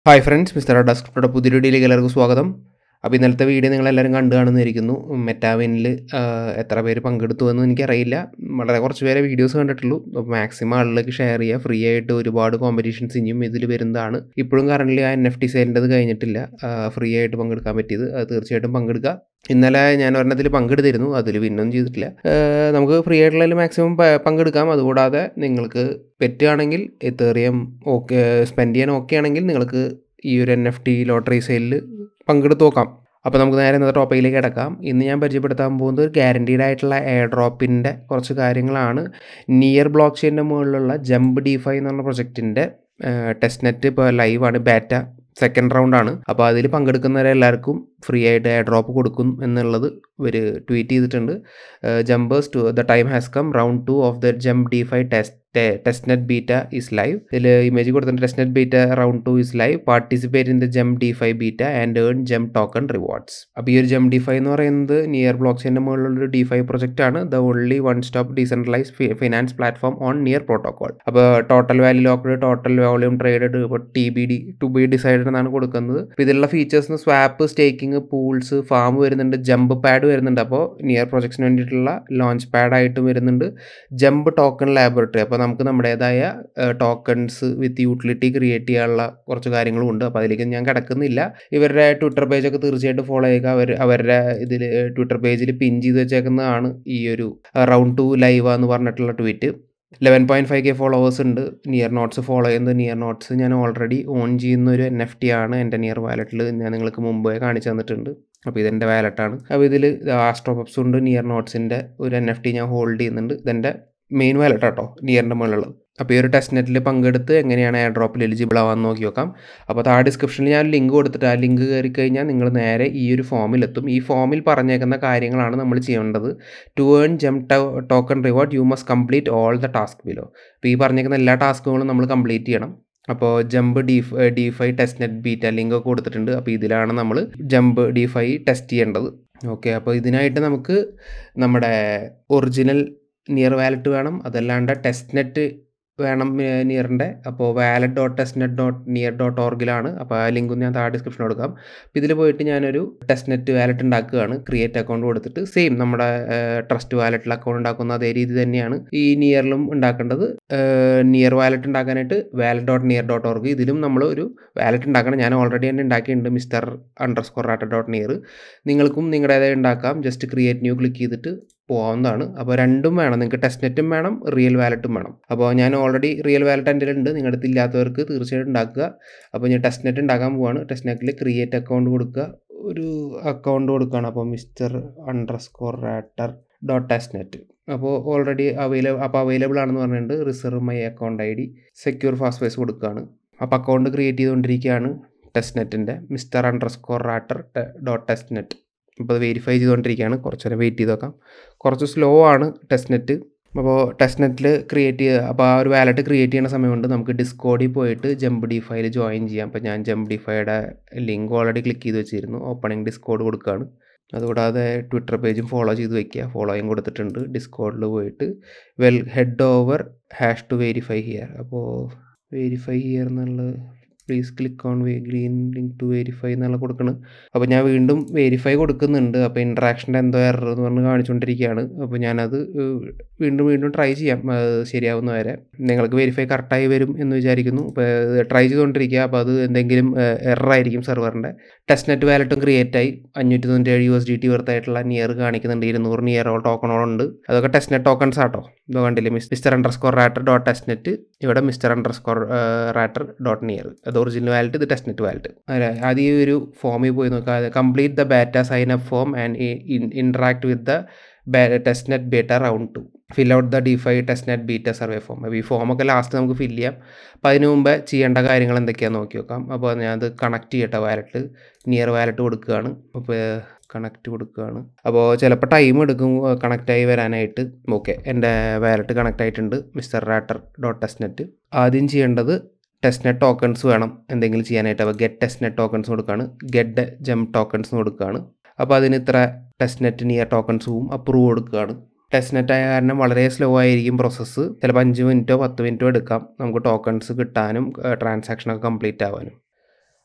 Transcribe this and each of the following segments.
hi friends mister ഡെസ്ക്ടോയുടെ പുതിയ വീഡിയോയിലേക്ക് എല്ലാവർക്കും സ്വാഗതം അപ്പോൾ ഇന്നലത്തെ വീഡിയോ നിങ്ങളെല്ലാവരും കണ്ടു കാണുന്നതായിരിക്കുന്നു മെറ്റാവിനിൽ എത്ര പേര് പങ്കെടുത്തു എന്ന് എനിക്കറിയില്ല വളരെ കുറച്ച് പേരെ വീഡിയോസ് കണ്ടിട്ടുള്ളൂ അപ്പോൾ മാക്സിമം ആളുകളിലേക്ക് ഷെയർ ചെയ്യുക ഫ്രീ ആയിട്ട് ഒരുപാട് കോമ്പറ്റീഷൻസ് ഇനിയും ഇതിൽ വരുന്നതാണ് ഇപ്പോഴും കറൻ്റ് ആ എൻ എഫ് ടി സെയിലിൻ്റെത് കഴിഞ്ഞിട്ടില്ല ഫ്രീ ആയിട്ട് പങ്കെടുക്കാൻ പറ്റിയത് അത് തീർച്ചയായിട്ടും പങ്കെടുക്കുക ഇന്നലെ ഞാൻ ഒരെണ്ണത്തിൽ പങ്കെടുത്തിരുന്നു അതിൽ വിന്നൊന്നും ചെയ്തിട്ടില്ല ഏഹ് നമുക്ക് ഫ്രീ ആയിട്ടുള്ളതിൽ മാക്സിമം പങ്കെടുക്കാം അതുകൂടാതെ നിങ്ങൾക്ക് പറ്റുകയാണെങ്കിൽ എത്തേറിയം ഓക്കെ സ്പെൻഡ് ചെയ്യാൻ ഓക്കെ ആണെങ്കിൽ നിങ്ങൾക്ക് ഈ ഒരു എൻ എഫ് ടി ലോട്ടറി സെയിലിൽ പങ്കെടുത്ത് നോക്കാം അപ്പോൾ നമുക്ക് നേരെ ഇന്നത്തെ ടോപ്പിക്കിലേക്ക് കിടക്കാം ഇന്ന് ഞാൻ പരിചയപ്പെടുത്താൻ പോകുന്നത് ഗ്യാരണ്ടീഡ് ആയിട്ടുള്ള എയർ ഡ്രോപ്പിൻ്റെ കുറച്ച് കാര്യങ്ങളാണ് നിയർ ബ്ലോക്ക് ചെയിൻ്റെ മുകളിലുള്ള ജമ്പ് ഡിഫൈ എന്ന് പറഞ്ഞ പ്രൊജക്റ്റിൻ്റെ ടെസ്റ്റ് നെറ്റ് ഇപ്പോൾ ലൈവാണ് ബാറ്റ സെക്കൻഡ് റൗണ്ടാണ് അപ്പോൾ അതിൽ പങ്കെടുക്കുന്നവരെല്ലാവർക്കും ഫ്രീ ആയിട്ട് എയർ ഡ്രോപ്പ് കൊടുക്കും എന്നുള്ളത് ഇവർ ട്വീറ്റ് ചെയ്തിട്ടുണ്ട് jumpers to the time has come round two of the jump D five test test net beta is live ഇതിൽ ഇമേജ് കൊടുത്തിട്ടുണ്ട് test net beta round two is live participate in the jump D five beta and earn jump token rewards അപ്പോൾ ഈ ഒരു ജം D five എന്ന് പറയുന്നത് near block ചെയിൻ്റെ മുകളിലുള്ള ഒരു ഡി ഫൈവ് പ്രൊജക്റ്റ് ആണ് the only one stop decentralise finance platform on Near protocol അപ്പോൾ total value locked total volume traded ഇപ്പോൾ T B D to be decided എന്നാണ് കൊടുക്കുന്നത് അപ്പോൾ ഇതിലുള്ള features swap staking pools farm വരുന്നുണ്ട് ജമ്പ് പാഡ് വരുന്നുണ്ട് അപ്പോൾ നിയർ പ്രൊജക്ട്സിന് വേണ്ടിയിട്ടുള്ള ലോഞ്ച് പാഡ് ആയിട്ടും വരുന്നുണ്ട് ജമ്പ് ടോക്കൺ ലാബറട്ടറി അപ്പോൾ നമുക്ക് നമ്മുടേതായ ടോക്കൺസ് വിത്ത് യൂട്ടിലിറ്റി ക്രിയേറ്റ് ചെയ്യാനുള്ള കുറച്ച് കാര്യങ്ങളും ഉണ്ട് അപ്പോൾ അതിലേക്ക് ഞാൻ കിടക്കുന്നില്ല ഇവരുടെ ട്വിറ്റർ പേജൊക്കെ തീർച്ചയായിട്ടും ഫോളോ ചെയ്യുക അവർ അവരുടെ ഇതിൽ ട്വിറ്റർ പേജിൽ പിൻ ചെയ്ത് വെച്ചേക്കുന്നതാണ് ഈ ഒരു റൗണ്ട് ടു ലൈവ് എന്ന് പറഞ്ഞിട്ടുള്ള tweet eleven point five K followers ഉണ്ട് നിയർ നോട്ട്സ് ഫോളോ ചെയ്യുന്നത് നിയർ നോട്ട്സ് ഞാൻ ഓൾറെഡി ഓൺ ചെയ്യുന്ന ഒരു എൻ എഫ് ടി ആണ് എൻ്റെ നിയർ വാലറ്റിൽ ഞാൻ നിങ്ങൾക്ക് മുമ്പേ കാണിച്ചു തന്നിട്ടുണ്ട് അപ്പോൾ ഇതെൻ്റെ വാലറ്റാണ് അപ്പോൾ ഇതിൽ ആസ്ട്രോപപ്സ് ഉണ്ട് നിയർ നോട്ട്സിൻ്റെ ഒരു എൻ എഫ് ടി ഞാൻ ഹോൾഡ് ചെയ്യുന്നുണ്ട് ഇതെൻ്റെ മെയിൻ വാലറ്റ് കേട്ടോ നിയറിൻ്റെ മുകളിലുള്ളത് അപ്പോൾ ഈ ഒരു ടെസ്റ്റ് നെറ്റിൽ പങ്കെടുത്ത് എങ്ങനെയാണ് എയർ ഡ്രോപ്പിൽ എലിജിബിൾ ആവാന്ന് നോക്കി നോക്കാം അപ്പോൾ താഴെ ഡിസ്ക്രിപ്ഷനിൽ ഞാൻ ലിങ്ക് കൊടുത്തിട്ട് ആ ലിങ്ക് കയറി കഴിഞ്ഞാൽ നിങ്ങൾ നേരെ ഈ ഒരു ഫോമിലെത്തും ഈ ഫോമിൽ പറഞ്ഞേക്കുന്ന കാര്യങ്ങളാണ് നമ്മൾ ചെയ്യേണ്ടത് to earn jump token reward you must complete all the task below അപ്പോൾ ഈ പറഞ്ഞേക്കുന്ന എല്ലാ ടാസ്കുകളും നമ്മൾ കംപ്ലീറ്റ് ചെയ്യണം അപ്പോൾ jump D DeFi test net beta link ഒക്കെ കൊടുത്തിട്ടുണ്ട് അപ്പോൾ ഇതിലാണ് നമ്മൾ ജമ്പ് ഡി ഫൈ ടെസ്റ്റ് ചെയ്യേണ്ടത് ഓക്കെ അപ്പോൾ ഇതിനായിട്ട് നമുക്ക് നമ്മുടെ ഒറിജിനൽ നിയർ വാലറ്റ് വേണം അതല്ലാണ്ട് ടെസ്റ്റ് നെറ്റ് വേണം നിയറിൻ്റെ അപ്പോൾ wallet dot test net dot Near dot ഓർഗിലാണ് അപ്പോൾ ആ ലിങ്കും ഞാൻ താഴെ ഡിസ്ക്രിപ്ഷൻ കൊടുക്കാം അപ്പോൾ ഇതിൽ പോയിട്ട് ഞാനൊരു ടെസ്റ്റ് നെറ്റ് വാലറ്റ് ഉണ്ടാക്കുകയാണ് ക്രിയേറ്റ് അക്കൗണ്ട് കൊടുത്തിട്ട് സെയിം നമ്മുടെ ട്രസ്റ്റ് വാലറ്റിൽ അക്കൗണ്ട് ഉണ്ടാക്കുന്ന അതേ രീതി തന്നെയാണ് ഈ നിയറിലും ഉണ്ടാക്കേണ്ടത് നിയർ വാലറ്റ് ഉണ്ടാക്കാനായിട്ട് wallet dot Near dot org ഇതിലും നമ്മൾ ഒരു വാലറ്റ് ഉണ്ടാക്കണം ഞാൻ ഓൾറെഡി തന്നെ ഉണ്ടാക്കിയിട്ടുണ്ട് മിസ്റ്റർ അണ്ടർ സ്കോർ ആട്ട ഡോട്ട് നിയർ നിങ്ങൾക്കും നിങ്ങളുടേതായി ഉണ്ടാക്കാം ജസ്റ്റ് ക്രിയേറ്റ് ന്യൂ ക്ലിക്ക് ചെയ്തിട്ട് പോകാവുന്നതാണ് അപ്പോൾ രണ്ടും വേണം നിങ്ങൾക്ക് ടെസ്റ്റ് നെറ്റും വേണം റിയൽ വാലറ്റും വേണം അപ്പോൾ ഞാൻ ഓൾറെഡി റിയൽ വാലറ്റ് എൻ്റെ ഉണ്ട് നിങ്ങളുടെ അടുത്ത് ഇല്ലാത്തവർക്ക് തീർച്ചയായിട്ടും ഉണ്ടാക്കുക അപ്പോൾ ഞാൻ ടെസ്റ്റ് നെറ്റ് ഉണ്ടാക്കാൻ പോവാണ് ടെസ്റ്റ് നെറ്റിൽ ക്രിയേറ്റ് അക്കൗണ്ട് കൊടുക്കുക ഒരു അക്കൗണ്ട് കൊടുക്കുകയാണ് അപ്പോൾ മിസ്റ്റർ അണ്ടർ സ്കോർ റാറ്റർ ഡോട്ട് ടെസ്റ്റ് നെറ്റ് അപ്പോൾ ഓൾറെഡി അവൈലബിൾ അപ്പോൾ അവൈലബിൾ ആണെന്ന് പറഞ്ഞിട്ടുണ്ട് reserve my account I D secure passphrase കൊടുക്കുകയാണ് അപ്പോൾ അക്കൗണ്ട് ക്രിയേറ്റ് ചെയ്തുകൊണ്ടിരിക്കുകയാണ് ടെസ്റ്റ് നെറ്റിൻ്റെ മിസ്റ്റർ അണ്ടർ സ്കോർ റാറ്റർ ഡോട്ട് ടെസ്റ്റ് നെറ്റ് അപ്പോൾ അത് വെരിഫൈ ചെയ്തുകൊണ്ടിരിക്കുകയാണ് കുറച്ച് നേരം വെയിറ്റ് ചെയ്ത് നോക്കാം കുറച്ച് സ്ലോ ആണ് ടെസ്റ്റ് നെറ്റ് അപ്പോൾ ടെസ്റ്റ് നെറ്റിൽ ക്രിയേറ്റ് ചെയ്യുക അപ്പോൾ ആ ഒരു വാലറ്റ് ക്രിയേറ്റ് ചെയ്യുന്ന സമയം കൊണ്ട് നമുക്ക് ഡിസ്കോഡിൽ പോയിട്ട് ജമ്പ് ഡി ഫൈയിൽ ജോയിൻ ചെയ്യാം അപ്പോൾ ഞാൻ ജമ്പ് ഡി ഫൈയുടെ ലിങ്ക് ഓൾറെഡി ക്ലിക്ക് ചെയ്ത് വെച്ചിരുന്നു ഓപ്പണിംഗ് ഡിസ്കോഡ് കൊടുക്കുകയാണ് അതുകൂടാതെ ട്വിറ്റർ പേജും ഫോളോ ചെയ്ത് വെക്കുക ഫോളോയും കൊടുത്തിട്ടുണ്ട് ഡിസ്കോഡിൽ പോയിട്ട് well head over hash to verify here അപ്പോൾ വെരിഫൈ ഹിയർ എന്നുള്ള please click on green link to verify എന്നുള്ള കൊടുക്കണം അപ്പോൾ ഞാൻ വീണ്ടും വെരിഫൈ കൊടുക്കുന്നുണ്ട് അപ്പോൾ ഇൻട്രാക്ഷൻ്റെ എന്തോ എറർ എന്ന് പറഞ്ഞ് കാണിച്ചുകൊണ്ടിരിക്കുകയാണ് അപ്പോൾ ഞാനത് വീണ്ടും വീണ്ടും ട്രൈ ചെയ്യാം ശരിയാവുന്ന വരെ നിങ്ങൾക്ക് വെരിഫൈ കറക്റ്റായി വരും എന്ന് വിചാരിക്കുന്നു അപ്പോൾ ട്രൈ ചെയ്തുകൊണ്ടിരിക്കുക അപ്പോൾ അത് എന്തെങ്കിലും എററായിരിക്കും സെർവറിൻ്റെ ടെസ്റ്റ് നെറ്റ് വാലറ്റും ക്രിയേറ്റ് ആയി അഞ്ഞൂറ്റി തൊണ്ണൂറ്റേഴ് യു എസ് ഡി ടി വർത്തായിട്ടുള്ള നിയർ കാണിക്കുന്നുണ്ട് ഇരുന്നൂറ് നിയറോ ടോക്കണോളുണ്ട് അതൊക്കെ ടെസ്റ്റ് നെറ്റ് ടോക്കൺസ് ആട്ടോ ഇതോ കണ്ടില്ലേ മിസ്റ്റർ അണ്ടർ സ്കോർ റാറ്റർ ഡോട്ട് ടെസ്റ്റ് നെറ്റ് ഇവിടെ മിസ്റ്റർ അണ്ടർ സ്കോർ റാറ്റർ ഡോട്ട് നിയർ അത് ഒറിജിനൽ വാലറ്റ് ഇത് ടെസ്റ്റ് നെറ്റ് വാലറ്റ് അല്ല ആദ്യം ഈ ഒരു ഫോമിൽ പോയി നോക്കാം complete the beta sign up form and interact with the test net beta round two fill out the DeFi test net beta survey form അപ്പോൾ ഈ ഫോമൊക്കെ ലാസ്റ്റ് നമുക്ക് ഫില്ല് ചെയ്യാം അപ്പോൾ അതിന് മുമ്പ് ചെയ്യേണ്ട കാര്യങ്ങൾ എന്തൊക്കെയാണെന്ന് നോക്കി നോക്കാം അപ്പോൾ ഞാനത് കണക്ട് ചെയ്യട്ടെ വാലറ്റ് നിയർ വാലറ്റ് കൊടുക്കുകയാണ് അപ്പോൾ കണക്റ്റ് കൊടുക്കുകയാണ് അപ്പോൾ ചിലപ്പോൾ ടൈം എടുക്കും കണക്റ്റായി വരാനായിട്ട് ഓക്കെ എൻ്റെ വാലറ്റ് കണക്റ്റ് ആയിട്ടുണ്ട് മിസ്റ്റർ റാറ്റർ ഡോട്ട് ടെസ്റ്റ് നെറ്റ് ആദ്യം ചെയ്യേണ്ടത് ടെസ്റ്റ് നെറ്റ് ടോക്കൺസ് വേണം എന്തെങ്കിലും ചെയ്യാനായിട്ട് അപ്പോൾ ഗെറ്റ് ടെസ്റ്റ് നെറ്റ് ടോക്കൺസ് കൊടുക്കുകയാണ് ഗെറ്റ് ജം ടോക്കൺസ് കൊടുക്കുകയാണ് അപ്പോൾ അതിന് ഇത്ര ടെസ്റ്റ് നെറ്റ് നിയർ ടോക്കൺസും അപ്രൂവ് കൊടുക്കുകയാണ് ടെസ്റ്റ് നെറ്റ് ആയ കാരണം വളരെ സ്ലോ ആയിരിക്കും പ്രോസസ്സ് ചിലപ്പോൾ അഞ്ച് മിനിറ്റോ പത്ത് മിനിറ്റോ എടുക്കാം നമുക്ക് ടോക്കൺസ് കിട്ടാനും ട്രാൻസാക്ഷനൊക്കെ കംപ്ലീറ്റ് ആവാനും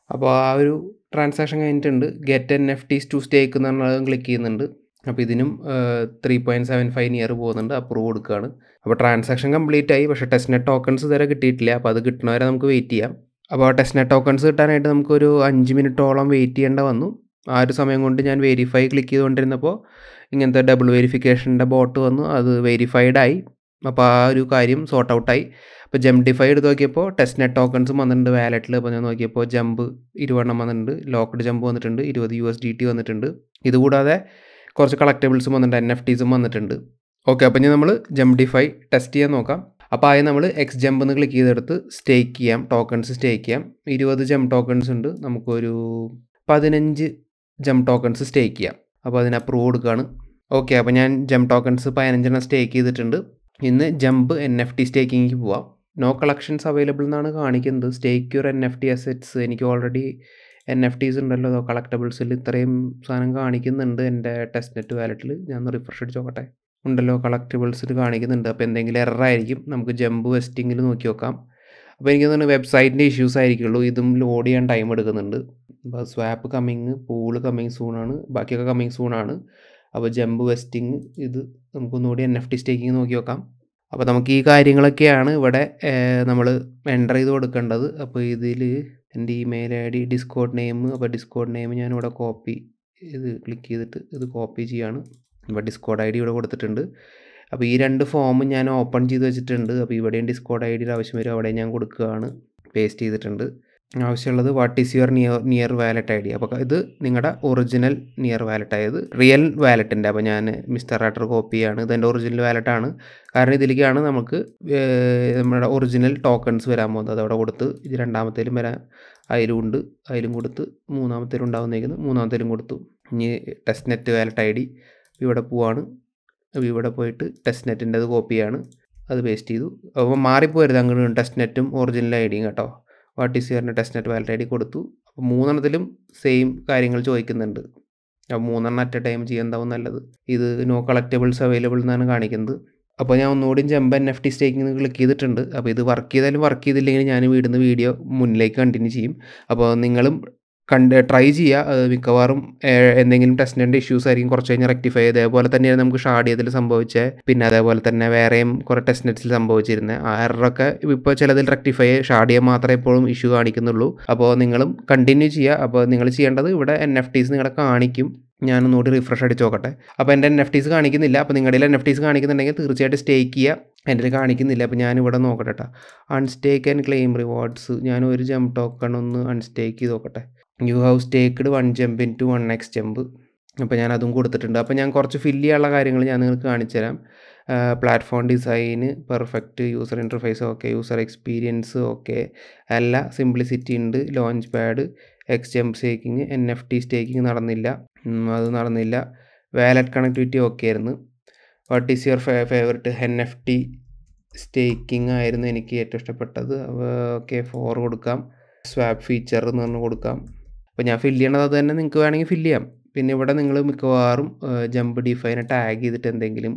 അപ്പോൾ ആ ഒരു ട്രാൻസാക്ഷൻ കഴിഞ്ഞിട്ടുണ്ട് get N F Ts to stake എന്ന് പറഞ്ഞാൽ ക്ലിക്ക് ചെയ്യുന്നുണ്ട് അപ്പോൾ ഇതിനും three point seven five near പോകുന്നുണ്ട് അപ്രൂവ് കൊടുക്കുകയാണ് അപ്പോൾ ട്രാൻസാക്ഷൻ കംപ്ലീറ്റ് ആയി പക്ഷേ ടെസ്റ്റ് നെറ്റ് ടോക്കൺസ് ഇതുവരെ കിട്ടിയിട്ടില്ല അപ്പോൾ അത് കിട്ടുന്നവരെ നമുക്ക് വെയിറ്റ് ചെയ്യാം അപ്പോൾ ടെസ്റ്റ് നെറ്റ് ടോക്കൺസ് കിട്ടാനായിട്ട് നമുക്കൊരു അഞ്ച് മിനിറ്റോളം വെയിറ്റ് ചെയ്യേണ്ട വന്നു ആ ഒരു സമയം കൊണ്ട് ഞാൻ വെരിഫൈ ക്ലിക്ക് ചെയ്തുകൊണ്ടിരുന്നപ്പോൾ ഇങ്ങനത്തെ ഡബിൾ വെരിഫിക്കേഷൻ്റെ ബോട്ട് വന്നു അത് വെരിഫൈഡ് ആയി അപ്പോൾ ആ ഒരു കാര്യം സോർട്ട് ഔട്ടായി അപ്പോൾ ജംഡിഫൈ എടുത്ത് നോക്കിയപ്പോൾ ടെസ്റ്റ് നെറ്റ് ടോക്കൺസും വന്നിട്ടുണ്ട് വാലറ്റിൽ അപ്പോൾ ഞാൻ നോക്കിയപ്പോൾ ജമ്പ് ഇരുപതെണ്ണം വന്നിട്ടുണ്ട് ലോക്ക്ഡ് ജമ്പ് വന്നിട്ടുണ്ട് ഇരുപത് യു എസ് ഡി ടി വന്നിട്ടുണ്ട് ഇതുകൂടാതെ കുറച്ച് കളക്റ്റബിൾസും വന്നിട്ടുണ്ട് എൻ എഫ് ടീസും വന്നിട്ടുണ്ട് ഓക്കെ അപ്പോൾ ഇനി നമ്മൾ ജംഡിഫൈ ടെസ്റ്റ് ചെയ്യാൻ നോക്കാം അപ്പോൾ ആദ്യം നമ്മൾ എക്സ് ജമ്പ് എന്ന് ക്ലിക്ക് ചെയ്തെടുത്ത് സ്റ്റേക്ക് ചെയ്യാം ടോക്കൺസ് സ്റ്റേക്ക് ചെയ്യാം ഇരുപത് ജം ടോക്കൺസ് ഉണ്ട് നമുക്കൊരു പതിനഞ്ച് ജം ടോക്കൺസ് സ്റ്റേക്ക് ചെയ്യാം അപ്പോൾ അതിന് അപ്രൂവ് കൊടുക്കുകയാണ് ഓക്കെ അപ്പോൾ ഞാൻ ജം ടോക്കൺസ് പതിനഞ്ചെണ്ണം സ്റ്റേക്ക് ചെയ്തിട്ടുണ്ട് ഇന്ന് ജമ്പ് എൻ എഫ് ടി സ്റ്റേക്കിങ്ങിക്ക് പോവാം നോ കളക്ഷൻസ് അവൈലബിൾ എന്നാണ് കാണിക്കുന്നത് stake your N F T assets എനിക്ക് ഓൾറെഡി എൻ എഫ് ടീസ് ഉണ്ടല്ലോ കളക്റ്റബിൾസിൽ ഇത്രയും സാധനം കാണിക്കുന്നുണ്ട് എൻ്റെ ടെസ്റ്റ് നെറ്റ് വാലറ്റിൽ ഞാൻ ഒന്ന് റിഫ്രഷ് അടിച്ച് നോക്കട്ടെ ഉണ്ടല്ലോ കളക്റ്റബിൾസിൽ കാണിക്കുന്നുണ്ട് അപ്പോൾ എന്തെങ്കിലും എറർ ആയിരിക്കും നമുക്ക് ജമ്പ് വെസ്റ്റിങ്ങിൽ നോക്കി നോക്കാം അപ്പോൾ എനിക്ക് തോന്നുന്നു വെബ്സൈറ്റിൻ്റെ ഇഷ്യൂസ് ആയിരിക്കുള്ളൂ ഇതും ലോഡ് ചെയ്യാൻ ടൈം എടുക്കുന്നുണ്ട് അപ്പോൾ സ്വാപ്പ് കമ്മിങ് പൂള് കമ്മിങ് സൂണാണ് ബാക്കിയൊക്കെ കമ്മിങ് സൂണാണ് അപ്പോൾ ജമ്പ് വെസ്റ്റിങ് ഇത് നമുക്കൊന്നുകൂടി എൻ എഫ് ടി സ്റ്റേക്കിങ് നോക്കി നോക്കാം അപ്പോൾ നമുക്ക് ഈ കാര്യങ്ങളൊക്കെയാണ് ഇവിടെ നമ്മൾ എൻ്റർ ചെയ്ത് കൊടുക്കേണ്ടത് അപ്പോൾ ഇതിൽ എൻ്റെ email I D Discord name അപ്പോൾ ഡിസ്കോഡ് നെയിം ഞാനിവിടെ കോപ്പി ഇത് ക്ലിക്ക് ചെയ്തിട്ട് ഇത് കോപ്പി ചെയ്യാണ് അപ്പോൾ ഡിസ്കോഡ് ഐ ഡി ഇവിടെ കൊടുത്തിട്ടുണ്ട് അപ്പോൾ ഈ രണ്ട് ഫോം ഞാൻ ഓപ്പൺ ചെയ്ത് വെച്ചിട്ടുണ്ട് അപ്പോൾ ഇവിടെയും ഡിസ്കോഡ് ഐ ഡിയുടെ ആവശ്യം വരും അവിടെ ഞാൻ കൊടുക്കുകയാണ് പേസ്റ്റ് ചെയ്തിട്ടുണ്ട് ആവശ്യമുള്ളത് what is your near near wallet I D അപ്പോൾ ഇത് നിങ്ങളുടെ ഒറിജിനൽ നിയർ വാലറ്റ് ആയത് റിയൽ വാലറ്റിൻ്റെ അപ്പോൾ ഞാൻ മിസ്റ്റർ റാട്ടർ കോപ്പി ചെയ്യാണ് ഇതെൻ്റെ ഒറിജിനൽ വാലറ്റാണ് കാരണം ഇതിലേക്കാണ് നമുക്ക് നമ്മുടെ ഒറിജിനൽ ടോക്കൺസ് വരാൻ പോകുന്നത് അതവിടെ കൊടുത്ത് ഇത് രണ്ടാമത്തേലും വരാൻ അതിലും ഉണ്ട് അതിലും കൊടുത്ത് മൂന്നാമത്തേലും ഉണ്ടാവുന്നേക്കുന്നു മൂന്നാമത്തേലും കൊടുത്തു ഇനി test net wallet I D ഇവിടെ പോവാണ് അപ്പോൾ ഇവിടെ പോയിട്ട് ടെസ്റ്റ് നെറ്റിൻ്റെ അത് കോപ്പി ചെയ്യാണ് അത് പേസ്റ്റ് ചെയ്തു അപ്പോൾ മാറിപ്പോരുത് അങ്ങോട്ട് ടെസ്റ്റ് നെറ്റും ഒറിജിനൽ ഐ ഡിയും കേട്ടോ വാട്ട് ഈസ് യുവറിൻ്റെ test net wallet I D കൊടുത്തു അപ്പോൾ മൂന്നെണ്ണത്തിലും സെയിം കാര്യങ്ങൾ ചോദിക്കുന്നുണ്ട് അപ്പോൾ മൂന്നെണ്ണം അറ്റ് എ ടൈം ചെയ്യുന്നതാവും നല്ലത് ഇത് നോ കളക്റ്റബിൾസ് അവൈലബിൾ എന്നാണ് കാണിക്കുന്നത് അപ്പോൾ ഞാൻ ഒന്നുകൂടി jump N F T staking click ചെയ്തിട്ടുണ്ട് അപ്പോൾ ഇത് വർക്ക് ചെയ്താലും വർക്ക് ചെയ്തില്ലെങ്കിൽ ഞാൻ വീടുന്ന വീഡിയോ മുന്നിലേക്ക് കണ്ടിന്യൂ ചെയ്യും അപ്പോൾ നിങ്ങളും കണ്ട് ട്രൈ ചെയ്യുക മിക്കവാറും എന്തെങ്കിലും ടെസ്റ്റിൻ്റെ ഇഷ്യൂസ് ആയിരിക്കും കുറച്ച് കഴിഞ്ഞ് റെക്ടിഫൈ അതേപോലെ തന്നെയാണ് നമുക്ക് ഷാഡിയതിൽ സംഭവിച്ചത് പിന്നെ അതേപോലെ തന്നെ വേറെയും കുറേ ടെസ്റ്റ് നെറ്റ്സിൽ സംഭവിച്ചിരുന്നത് ആ എററൊക്കെ ഇപ്പോൾ ചിലതിൽ റെക്ടിഫൈ ഷാഡിയ മാത്രമേ എപ്പോഴും ഇഷ്യൂ കാണിക്കുന്നുള്ളൂ അപ്പോൾ നിങ്ങളും കണ്ടിന്യൂ ചെയ്യുക അപ്പോൾ നിങ്ങൾ ചെയ്യേണ്ടത് ഇവിടെ എൻ എഫ് ടീസ് നിങ്ങളെ കാണിക്കും ഞാനൊന്നുകൂടി റിഫ്രഷ് അടിച്ച് നോക്കട്ടെ അപ്പോൾ എൻ്റെ എൻ എഫ് ടീസ് കാണിക്കുന്നില്ല അപ്പോൾ നിങ്ങളുടെ എൻ എഫ് ടീസ് കാണിക്കുന്നുണ്ടെങ്കിൽ തീർച്ചയായിട്ടും സ്റ്റേക്ക് ചെയ്യുക എൻ്റെ കാണിക്കുന്നില്ല അപ്പോൾ ഞാനിവിടെ നോക്കട്ടെ കേട്ടോ അൺസ്റ്റേക്ക് ആൻഡ് ക്ലെയിം റിവാർഡ്സ് ഞാൻ ഒരു ജംപ് ടോക്കൺ ഒന്ന് അൺസ്റ്റേക്ക് ചെയ്ത് നോക്കട്ടെ you have staked one jump in two one X jump അപ്പോൾ ഞാൻ അതും കൊടുത്തിട്ടുണ്ട് അപ്പോൾ ഞാൻ കുറച്ച് ഫില്ല് ചെയ്യാനുള്ള കാര്യങ്ങൾ ഞാൻ നിങ്ങൾക്ക് കാണിച്ചു തരാം പ്ലാറ്റ്ഫോം ഡിസൈന് perfect user interface okay user experience okay എല്ലാ സിംപ്ലിസിറ്റി ഉണ്ട് launch pad X jump staking N F T staking നടന്നില്ല അത് നടന്നില്ല വാലറ്റ് കണക്ടിവിറ്റി ഓക്കെ ആയിരുന്നു what is your favourite N F T staking ആയിരുന്നു എനിക്ക് ഏറ്റവും ഇഷ്ടപ്പെട്ടത് ഓക്കെ ഫോർ കൊടുക്കാം സ്വാപ്പ് ഫീച്ചർ എന്ന് പറഞ്ഞ് കൊടുക്കാം അപ്പോൾ ഞാൻ ഫില്ല് ചെയ്യണത് അത് തന്നെ നിങ്ങൾക്ക് വേണമെങ്കിൽ ഫില്ല് ചെയ്യാം പിന്നെ ഇവിടെ നിങ്ങൾ മിക്കവാറും ജമ്പ് ഡിഫൈനെ ടാഗ് ചെയ്തിട്ട് എന്തെങ്കിലും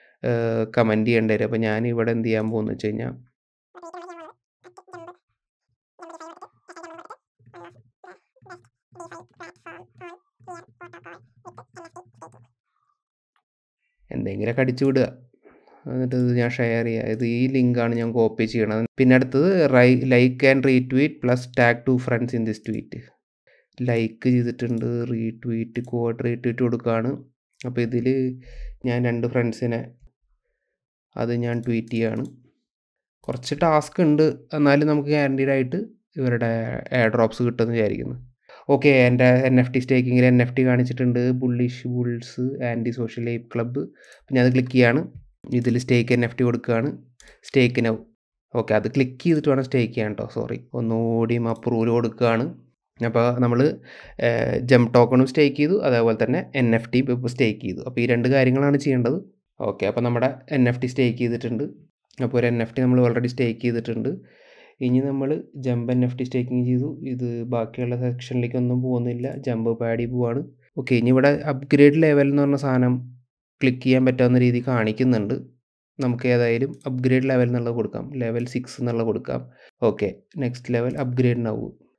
കമൻറ്റ് ചെയ്യേണ്ടി വരും അപ്പോൾ ഞാൻ ഇവിടെ എന്ത് ചെയ്യാൻ പോകുന്നു വെച്ച് കഴിഞ്ഞാൽ എന്തെങ്കിലുമൊക്കെ അടിച്ചു വിടുക എന്നിട്ട് ഇത് ഞാൻ ഷെയർ ചെയ്യുക ഇത് ഈ ലിങ്കാണ് ഞാൻ കോപ്പി ചെയ്യണത് പിന്നെ അടുത്തത് റൈ like and retweet plus tag two friends in this tweet like ചെയ്തിട്ടുണ്ട് റീട്വീറ്റ് കോഡ് റീട്വീറ്റ് കൊടുക്കുകയാണ് അപ്പോൾ ഇതിൽ ഞാൻ രണ്ട് ഫ്രണ്ട്സിനെ അത് ഞാൻ ട്വീറ്റ് ചെയ്യാണ് കുറച്ച് ടാസ്ക് ഉണ്ട് എന്നാലും നമുക്ക് ഗ്യാരണ്ടീഡ് ആയിട്ട് ഇവരുടെ എയർ ഡ്രോപ്സ് കിട്ടുമെന്ന് വിചാരിക്കുന്നു ഓക്കെ എൻ്റെ എൻ എഫ് ടി സ്റ്റേക്കിങ്ങിൽ എൻ എഫ് ടി കാണിച്ചിട്ടുണ്ട് bullish bulls anti social life club ഞാൻ അത് ക്ലിക്ക് ചെയ്യാണ് ഇതിൽ സ്റ്റേക്ക് എൻ എഫ് ടി കൊടുക്കുകയാണ് സ്റ്റേക്ക് നൗ ഓക്കെ അത് ക്ലിക്ക് ചെയ്തിട്ട് വേണം സ്റ്റേക്ക് ചെയ്യാൻ കേട്ടോ സോറി ഒന്നുകൂടിയും അപ്രൂവൽ കൊടുക്കുകയാണ് അപ്പോൾ നമ്മൾ ജം ടോക്കണും സ്റ്റേക്ക് ചെയ്തു അതേപോലെ തന്നെ എൻ എഫ് ടി ഇപ്പോൾ സ്റ്റേക്ക് ചെയ്തു അപ്പോൾ ഈ രണ്ട് കാര്യങ്ങളാണ് ചെയ്യേണ്ടത് ഓക്കെ അപ്പോൾ നമ്മുടെ എൻ എഫ് ടി സ്റ്റേക്ക് ചെയ്തിട്ടുണ്ട് അപ്പോൾ ഒരു എൻ എഫ് ടി നമ്മൾ ഓൾറെഡി സ്റ്റേക്ക് ചെയ്തിട്ടുണ്ട് ഇനി നമ്മൾ jump N F T staking ചെയ്തു ഇത് ബാക്കിയുള്ള സെക്ഷനിലേക്കൊന്നും പോകുന്നില്ല ജമ്പ് പാഡി പോവാണ് ഓക്കെ ഇനി ഇവിടെ അപ്ഗ്രേഡ് ലെവൽ എന്ന് പറഞ്ഞ സാധനം ക്ലിക്ക് ചെയ്യാൻ പറ്റാവുന്ന രീതി കാണിക്കുന്നുണ്ട് നമുക്ക് ഏതായാലും അപ്ഗ്രേഡ് ലെവൽ എന്നുള്ളത് കൊടുക്കാം ലെവൽ സിക്സ് എന്നുള്ളത് കൊടുക്കാം okay next level upgrade now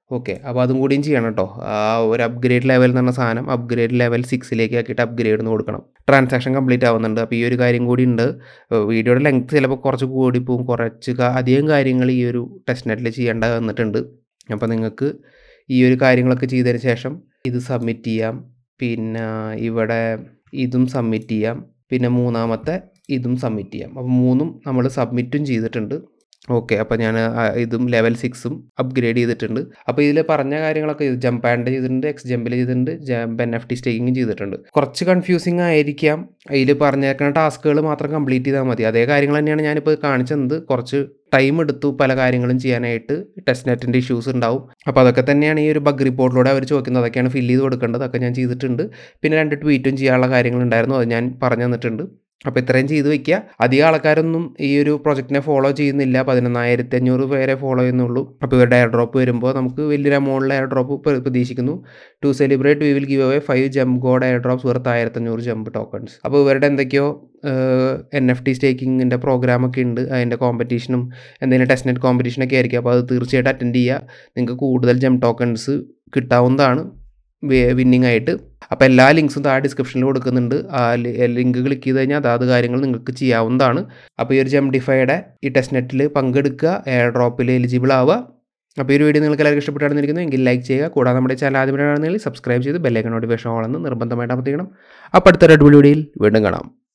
okay അപ്പോൾ അതും കൂടിയും ചെയ്യണം കേട്ടോ ആ ഒരു അപ്ഗ്രേഡ് ലെവൽ എന്ന് പറഞ്ഞ സാധനം അപ്ഗ്രേഡ് ലെവൽ സിക്സിലേക്ക് ആക്കിയിട്ട് അപ്ഗ്രേഡ് എന്ന് കൊടുക്കണം ട്രാൻസാക്ഷൻ കംപ്ലീറ്റ് ആവുന്നുണ്ട് അപ്പോൾ ഈ ഒരു കാര്യം കൂടി ഉണ്ട് വീഡിയോയുടെ ലെങ്ത് ചിലപ്പോൾ കുറച്ച് കൂടി പോകും കുറച്ച് കാ- അധികം കാര്യങ്ങൾ ഈ ഒരു ടെസ്റ്റ് നെറ്റിൽ ചെയ്യേണ്ട വന്നിട്ടുണ്ട് അപ്പോൾ നിങ്ങൾക്ക് ഈ ഒരു കാര്യങ്ങളൊക്കെ ചെയ്തതിന് ശേഷം ഇത് സബ്മിറ്റ് ചെയ്യാം പിന്നെ ഇവിടെ ഇതും സബ്മിറ്റ് ചെയ്യാം പിന്നെ മൂന്നാമത്തെ ഇതും സബ്മിറ്റ് ചെയ്യാം അപ്പോൾ മൂന്നും നമ്മൾ സബ്മിറ്റും ചെയ്തിട്ടുണ്ട് ഓക്കെ അപ്പോൾ ഞാൻ ഇതും ലെവൽ സിക്സും അപ്ഗ്രേഡ് ചെയ്തിട്ടുണ്ട് അപ്പോൾ ഇതിൽ പറഞ്ഞ കാര്യങ്ങളൊക്കെ ജമ്പ് ആൻഡ് ചെയ്തിട്ടുണ്ട് എക്സ് ജമ്പിൽ ചെയ്തിട്ടുണ്ട് jump N F T staking ചെയ്തിട്ടുണ്ട് കുറച്ച് കൺഫ്യൂസിങ് ആയിരിക്കാം അതിൽ പറഞ്ഞേക്കുന്ന ടാസ്കുകൾ മാത്രം കംപ്ലീറ്റ് ചെയ്താൽ മതി അതേ കാര്യങ്ങൾ തന്നെയാണ് ഞാനിപ്പോൾ കാണിച്ചത് കുറച്ച് ടൈം എടുത്തു പല കാര്യങ്ങളും ചെയ്യാനായിട്ട് ടെസ്റ്റ് നെറ്റിൻ്റെ ഇഷ്യൂസ് ഉണ്ടാവും അപ്പോൾ അതൊക്കെ തന്നെയാണ് ഈ ഒരു ബഗ് റിപ്പോർട്ടിലൂടെ അവർ ചോദിക്കുന്നത് അതൊക്കെയാണ് ഫില്ല് ചെയ്ത് കൊടുക്കേണ്ടത് അതൊക്കെ ഞാൻ ചെയ്തിട്ടുണ്ട് പിന്നെ രണ്ട് ട്വീറ്റും ചെയ്യാനുള്ള കാര്യങ്ങളുണ്ടായിരുന്നു അത് ഞാൻ പറഞ്ഞു തന്നിട്ടുണ്ട് അപ്പോൾ ഇത്രയും ചെയ്ത് വെക്കുക അധികം ആൾക്കാരൊന്നും ഈ ഒരു പ്രൊജക്റ്റിനെ ഫോളോ ചെയ്യുന്നില്ല പതിനൊന്നായിരത്തി അഞ്ഞൂറ് പേരെ ഫോളോ ചെയ്യുന്നുള്ളൂ അപ്പോൾ ഇവരുടെ എയർ ഡ്രോപ്പ് വരുമ്പോൾ നമുക്ക് വലിയൊരു എമൗണ്ടിൽ എയർ ഡ്രോപ്പ് പ്രതീക്ഷിക്കുന്നു to celebrate we will give away five jump ഗോഡ് എയർ ഡ്രോപ്സ് വെറുതെ ആയിരത്തഞ്ഞൂറ് ജംപ് ടോക്കൺസ് അപ്പോൾ ഇവരുടെ എന്തൊക്കെയോ എൻ എഫ് ടി സ്റ്റേക്കിങ്ങിൻ്റെ പ്രോഗ്രാമൊക്കെ ഉണ്ട് അതിൻ്റെ കോമ്പറ്റീഷനും എന്തെങ്കിലും ടെസ്റ്റ് നെറ്റ് കോമ്പറ്റീഷനൊക്കെ ആയിരിക്കും അപ്പോൾ അത് തീർച്ചയായിട്ടും അറ്റൻഡ് ചെയ്യുക നിങ്ങൾക്ക് കൂടുതൽ ജംപ് ടോക്കൺസ് കിട്ടാവുന്നതാണ് വിന്നിങ് ആയിട്ട് അപ്പോൾ എല്ലാ ലിങ്ക്സും താഴെ ഡിസ്ക്രിപ്ഷനിൽ കൊടുക്കുന്നുണ്ട് ആ ലിങ്ക് ക്ലിക്ക് ചെയ്ത് കഴിഞ്ഞാൽ അതാത് കാര്യങ്ങൾ നിങ്ങൾക്ക് ചെയ്യാവുന്നതാണ് അപ്പോൾ ഈ ഒരു ജംഡിഫൈയുടെ ഈ ടെസ്റ്റ് നെറ്റിൽ പങ്കെടുക്കുക എയർ ഡ്രോപ്പിൽ എലിജിബിൾ ആവുക അപ്പോൾ ഈ ഒരു വീഡിയോ നിങ്ങൾക്ക് എല്ലാവർക്കും ഇഷ്ടപ്പെട്ടാണെന്നിരിക്കുന്നു എങ്കിൽ ലൈക്ക് ചെയ്യുക കൂടാതെ നമ്മുടെ ചാനൽ ആദ്യമായിട്ടാണെന്നെങ്കിൽ സബ്സ്ക്രൈബ് ചെയ്ത് ബെല്ലൈക്കൺ നോട്ടിഫിക്കേഷൻ ഓളെന്ന് നിർബന്ധമായിട്ട് അമർത്തിക്കണം അപ്പോൾ അടുത്തൊരു അടിപൊളി വീഡിയോയിൽ വീണ്ടും കാണാം